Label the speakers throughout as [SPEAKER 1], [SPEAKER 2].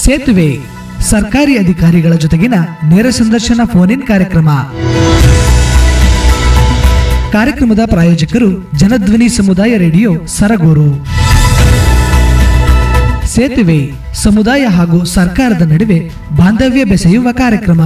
[SPEAKER 1] ಸೇತುವೆ ಸರ್ಕಾರಿ ಅಧಿಕಾರಿಗಳ ಜೊತೆಗಿನ ನೇರ ಸಂದರ್ಶನ ಫೋನ್ ಇನ್ ಕಾರ್ಯಕ್ರಮ ಕಾರ್ಯಕ್ರಮದ ಪ್ರಾಯೋಜಕರು ಜನಧ್ವನಿ ಸಮುದಾಯ ರೇಡಿಯೋ ಸರಗೂರು ಸೇತುವೆ ಸಮುದಾಯ ಹಾಗೂ ಸರ್ಕಾರದ ನಡುವೆ ಬಾಂಧವ್ಯ ಬೆಸೆಯುವ ಕಾರ್ಯಕ್ರಮ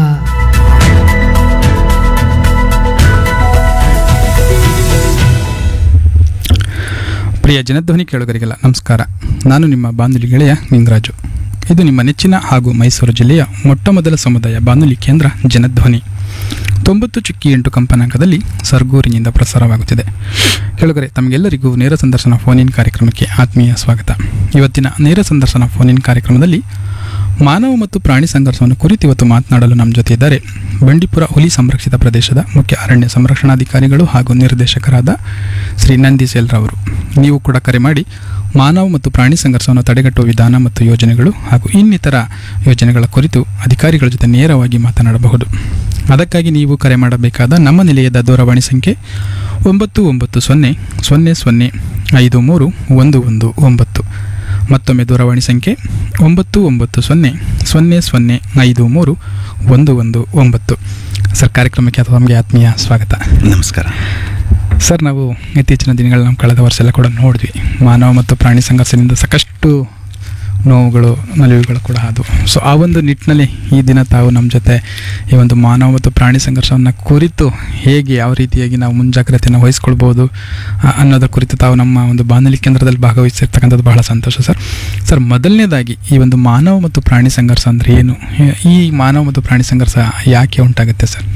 [SPEAKER 2] ಪ್ರಿಯ ಜನಧ್ವನಿ ಕೇಳುಗರಿಗೆಲ್ಲ ನಮಸ್ಕಾರ ನಾನು ನಿಮ್ಮ ಬಾನುಲಿ ಗೆಳೆಯ ನಿಂಗರಾಜು ಇದು ನಿಮ್ಮ ನೆಚ್ಚಿನ ಹಾಗೂ ಮೈಸೂರು ಜಿಲ್ಲೆಯ ಮೊಟ್ಟ ಮೊದಲ ಸಮುದಾಯ ಬಾನುಲಿ ಕೇಂದ್ರ ಜನಧ್ವನಿ ತೊಂಬತ್ತು ಚುಕ್ಕಿ ಎಂಟು ಕಂಪನಾಂಕದಲ್ಲಿ ಸರ್ಗೂರಿನಿಂದ ಪ್ರಸಾರವಾಗುತ್ತಿದೆ ಕೇಳುಗರೆ ತಮಗೆಲ್ಲರಿಗೂ ನೇರ ಸಂದರ್ಶನ ಫೋನ್ ಇನ್ ಕಾರ್ಯಕ್ರಮಕ್ಕೆ ಆತ್ಮೀಯ ಸ್ವಾಗತ ಇವತ್ತಿನ ನೇರ ಸಂದರ್ಶನ ಫೋನ್ ಇನ್ ಕಾರ್ಯಕ್ರಮದಲ್ಲಿ ಮಾನವ ಮತ್ತು ಪ್ರಾಣಿ ಸಂಘರ್ಷವನ್ನು ಕುರಿತು ಇವತ್ತು ಮಾತನಾಡಲು ನಮ್ಮ ಜೊತೆ ಇದ್ದಾರೆ ಬಂಡೀಪುರ ಹುಲಿ ಸಂರಕ್ಷಿತ ಪ್ರದೇಶದ ಮುಖ್ಯ ಅರಣ್ಯ ಸಂರಕ್ಷಣಾಧಿಕಾರಿಗಳು ಹಾಗೂ ನಿರ್ದೇಶಕರಾದ ಶ್ರೀ ನಂದಿ ಸೇಲ್ರವರು ನೀವು ಕೂಡ ಕರೆ ಮಾಡಿ ಮಾನವ ಮತ್ತು ಪ್ರಾಣಿ ಸಂಘರ್ಷವನ್ನು ತಡೆಗಟ್ಟುವ ವಿಧಾನ ಮತ್ತು ಯೋಜನೆಗಳು ಹಾಗೂ ಇನ್ನಿತರ ಯೋಜನೆಗಳ ಕುರಿತು ಅಧಿಕಾರಿಗಳ ಜೊತೆ ನೇರವಾಗಿ ಮಾತನಾಡಬಹುದು ಅದಕ್ಕಾಗಿ ನೀವು ಕರೆ ಮಾಡಬೇಕಾದ ನಮ್ಮ ನಿಲಯದ ದೂರವಾಣಿ ಸಂಖ್ಯೆ ಒಂಬತ್ತು ಒಂಬತ್ತು ಸೊನ್ನೆ ಸೊನ್ನೆ ಸೊನ್ನೆ ಐದು ಮೂರು ಒಂದು ಒಂದು ಒಂಬತ್ತು ಮತ್ತೊಮ್ಮೆ ದೂರವಾಣಿ ಸಂಖ್ಯೆ ಒಂಬತ್ತು ಒಂಬತ್ತು ಸೊನ್ನೆ ಸೊನ್ನೆ ಸೊನ್ನೆ ಐದು ಮೂರು ಒಂದು ಒಂದು ಒಂಬತ್ತು ಸರ್ ಕಾರ್ಯಕ್ರಮಕ್ಕೆ ಅಥವಾ ನಮಗೆ ಆತ್ಮೀಯ ಸ್ವಾಗತ
[SPEAKER 3] ನಮಸ್ಕಾರ
[SPEAKER 2] ಸರ್ ನಾವು ಇತ್ತೀಚಿನ ದಿನಗಳಲ್ಲಿ ನಾವು ಕಳೆದ ವರ್ಷ ಎಲ್ಲ ಕೂಡ ನೋಡಿದ್ವಿ ಮಾನವ ಮತ್ತು ಪ್ರಾಣಿ ಸಂಘರ್ಷದಿಂದ ಸಾಕಷ್ಟು ನೋವುಗಳು ನಲಿವುಗಳು ಕೂಡ ಆದವು ಸೊ ಆ ಒಂದು ನಿಟ್ಟಿನಲ್ಲಿ ಈ ದಿನ ತಾವು ನಮ್ಮ ಜೊತೆ ಈ ಒಂದು ಮಾನವ ಮತ್ತು ಪ್ರಾಣಿ ಸಂಘರ್ಷವನ್ನು ಕುರಿತು ಹೇಗೆ ಯಾವ ರೀತಿಯಾಗಿ ನಾವು ಮುಂಜಾಗ್ರತೆಯನ್ನು ವಹಿಸ್ಕೊಳ್ಬೋದು ಆ, ಅನ್ನೋದ್ರ ಕುರಿತು ತಾವು ನಮ್ಮ ಒಂದು ಬಾನುಲಿ ಕೇಂದ್ರದಲ್ಲಿ ಭಾಗವಹಿಸಿರ್ತಕ್ಕಂಥದ್ದು ಬಹಳ ಸಂತೋಷ ಸರ್ ಸರ್ ಮೊದಲನೇದಾಗಿ ಈ ಒಂದು ಮಾನವ ಮತ್ತು ಪ್ರಾಣಿ ಸಂಘರ್ಷ ಅಂದರೆ ಏನು ಈ ಮಾನವ ಮತ್ತು ಪ್ರಾಣಿ ಸಂಘರ್ಷ ಯಾಕೆ ಉಂಟಾಗುತ್ತೆ ಸರ್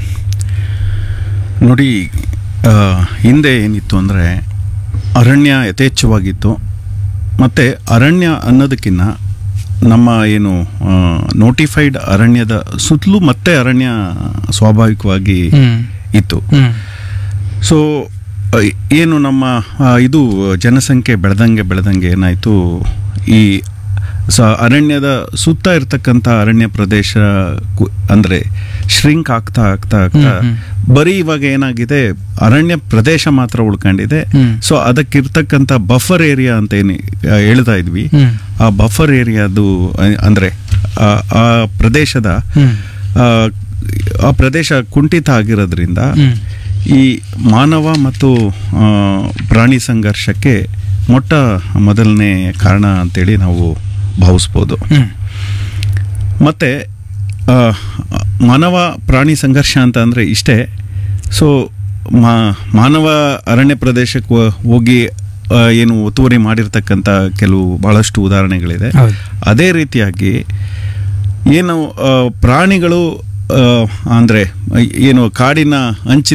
[SPEAKER 3] ನೋಡಿ ಆ, ಹಿಂದೆ ಏನಿತ್ತು ಅಂದರೆ ಅರಣ್ಯ ಯಥೇಚ್ಛವಾಗಿತ್ತು ಮತ್ತು ಅರಣ್ಯ ಅನ್ನೋದಕ್ಕಿಂತ ನಮ್ಮ ಏನು ನೋಟಿಫೈಡ್ ಅರಣ್ಯದ ಸುತ್ತಲೂ ಮತ್ತೆ ಅರಣ್ಯ ಸ್ವಾಭಾವಿಕವಾಗಿ
[SPEAKER 2] ಹ್ಮ್
[SPEAKER 3] ಇತ್ತು
[SPEAKER 2] ಹ್ಮ್
[SPEAKER 3] ಸೊ ಅ, ಏನು ನಮ್ಮ ಆ, ಇದು ಜನಸಂಖ್ಯೆ ಬೆಳೆದಂಗೆ ಬೆಳೆದಂಗೆ ಏನಾಯಿತು ಈ ಸ ಅರಣ್ಯದ ಸುತ್ತ ಇರ್ತಕ್ಕಂಥ ಅರಣ್ಯ ಪ್ರದೇಶ ಕು- ಅಂದ್ರೆ ಶ್ರಿಂಕ್ ಆಗ್ತಾ ಆಗ್ತಾ ಆಗ್ತಾ
[SPEAKER 2] ಹ್ಮ್,
[SPEAKER 3] ಬರೀ ಇವಾಗ ಏನಾಗಿದೆ ಅರಣ್ಯ ಪ್ರದೇಶ ಮಾತ್ರ ಉಳ್ಕೊಂಡಿದೆ
[SPEAKER 2] ಹ್ಮ್.
[SPEAKER 3] ಸೊ ಅದಕ್ಕಿರ್ತಕ್ಕಂಥ ಬಫರ್ ಏರಿಯಾ ಅಂತ ಏನು ಆ, ಹೇಳ್ತಾ ಇದ್ವಿ
[SPEAKER 2] ಹ್ಮ್.
[SPEAKER 3] ಆ ಬಫರ್ ಏರಿಯಾದು ಅ- ಅಂದ್ರೆ ಆ- ಆ ಪ್ರದೇಶದ
[SPEAKER 2] ಹ್ಮ್.
[SPEAKER 3] ಆ, ಆ ಪ್ರದೇಶ ಕುಂಠಿತ ಆಗಿರೋದ್ರಿಂದ
[SPEAKER 2] ಹ್ಮ್.
[SPEAKER 3] ಈ ಮಾನವ ಮತ್ತು ಆ, ಪ್ರಾಣಿ ಸಂಘರ್ಷಕ್ಕೆ ಮೊಟ್ಟ ಮೊದಲನೇ ಕಾರಣ ಅಂತೇಳಿ ನಾವು ಭಾವಿಸ್ಬೋದು
[SPEAKER 2] ಹ್ಮ್.
[SPEAKER 3] ಮತ್ತು ಮಾನವ ಪ್ರಾಣಿ ಸಂಘರ್ಷ ಅಂತ ಅಂದರೆ ಇಷ್ಟೇ ಸೊ ಮಾ ಮಾನವ ಅರಣ್ಯ ಪ್ರದೇಶಕ್ಕೆ ಹೋ- ಹೋಗಿ ಆ, ಏನು ಒತ್ತುವರಿ ಮಾಡಿರ್ತಕ್ಕಂಥ ಕೆಲವು ಭಾಳಷ್ಟು ಉದಾಹರಣೆಗಳಿದೆ
[SPEAKER 2] ಹೌದು.
[SPEAKER 3] ಅದೇ ರೀತಿಯಾಗಿ ಏನು ಆ, ಪ್ರಾಣಿಗಳು ಆ, ಅಂದ್ರೆ ಏನು ಕಾಡಿನ ಅಂಚಿನ